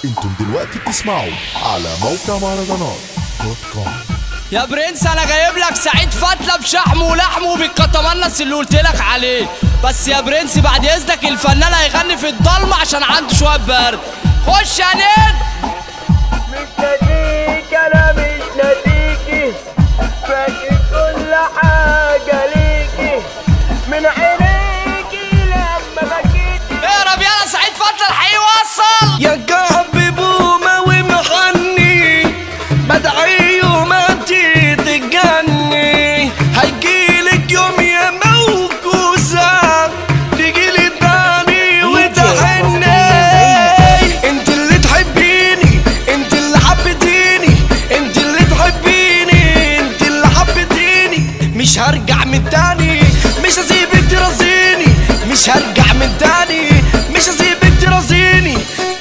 انتم دلوقتي بتسمعوا على موقع مهرجانات دوت كوم يا برنس انا جايب لك سعيد فتله بشحم ولحم وبالكتمنس اللي قلت لك عليه بس يا برنس بعد اذنك الفنان هيغني في الضلمه عشان عنده شويه برد خش يا نيد مش ناديك انا مش ناديكي فاكر كل حاجة ليكي من عينيكي لما بكيتي اهرب يلا سعيد فتله الحقيقي وصل يا كعب بومة ومحني بدعي وما تتجني هيجيلك يوم يا موكوسة تجيلي تاني وتحني انت اللي تحبيني انت اللي حبتيني انت اللي تحبيني انت اللي حبتيني مش هرجع من تاني مش هسيبك ترازيني مش هرجع من تاني مش هسيبك ترازيني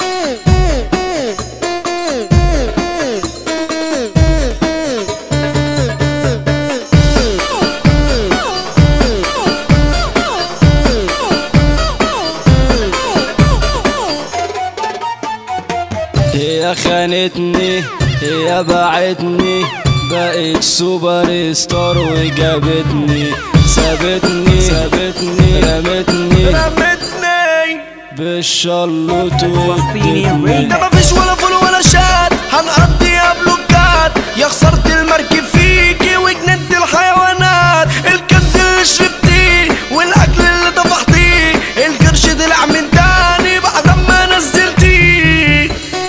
هي خانتني هي باعتني بقيت سوبر ستار وجابتني سابتني سابتني رمتني رمتني بالشلوت وادتني ده مفيش ولا فول ولا شات هنقضي بلوكات يا خسرت المركب فيكي وجننت الحيوانات الكنز اللي شربتيه والاكل اللي طفحتيه القرش طلع من تاني بعد ما نزلتيه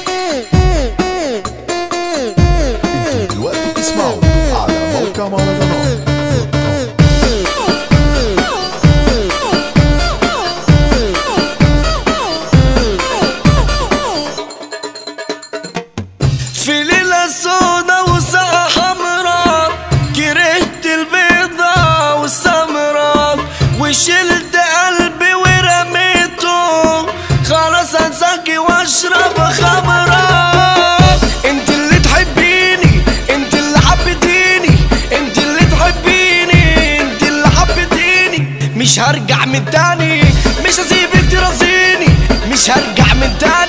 انتم دلوقتي بتسمعوا على موقع مهرجانات دوت كوم في ليلة سودا وساعة حمراء كرهت البيضة والسمراء وشلت قلبي ورميته خلاص انساكي واشرب خمرة انت اللي تحبيني انت اللي حبتيني انت اللي تحبيني انت اللي حبتيني مش هرجع من تاني مش هسيبك ترازيني مش هرجع من تاني